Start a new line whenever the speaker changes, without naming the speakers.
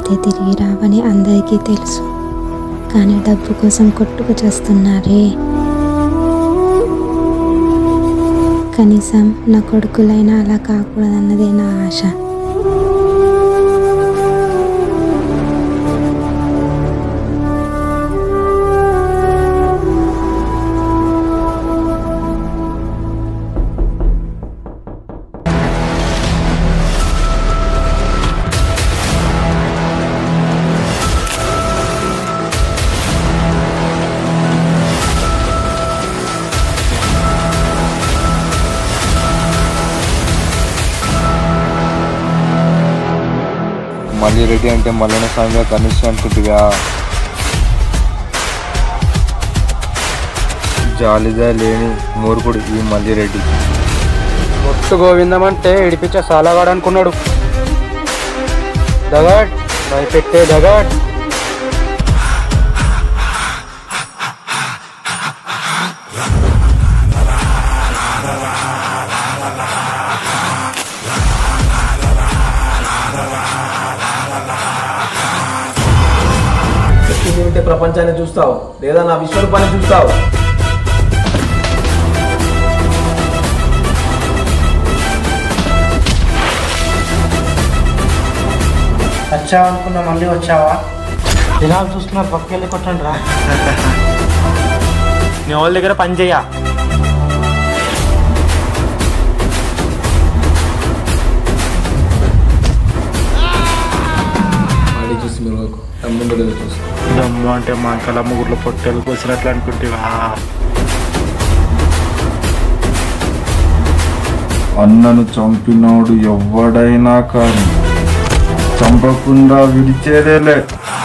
పోతే తిరిగి రావని అందరికీ తెలుసు కానీ డబ్బు కోసం కొట్టుకు చేస్తున్నారే కనీసం నా కొడుకులైనా అలా కాకూడదన్నదే నా ఆశ
మళ్ళీ రెడ్డి అంటే మల్లన్న స్వామిగా కనిష్ట అనుకుంటుగా జాలిగా లేని మూర్ఖుడు ఈ మల్లి రెడ్డి
ఒట్టు గోవిందం అంటే ఇడిపించే సాలగాడు అనుకున్నాడు దగడ్ భయపెట్టే దగడ్
చెప్పింది వింటే ప్రపంచాన్ని చూస్తావు లేదా నా విశ్వరూపాన్ని చూస్తావు
వచ్చావా అనుకున్నా మళ్ళీ వచ్చావా జనాలు చూస్తున్నారు పక్కకెళ్ళి కొట్టండి రా
నీ వాళ్ళ దగ్గర పని చెయ్య
మళ్ళీ చూసి మీరు తమ్ముడు చూసి
దమ్ము అంటే మా కళ ముగ్గురు పొట్టెలు కోసినట్లు అనుకుంటేవా
అన్నను చంపినోడు ఎవ్వడైనా కానీ చంపకుండా విడిచేదేలే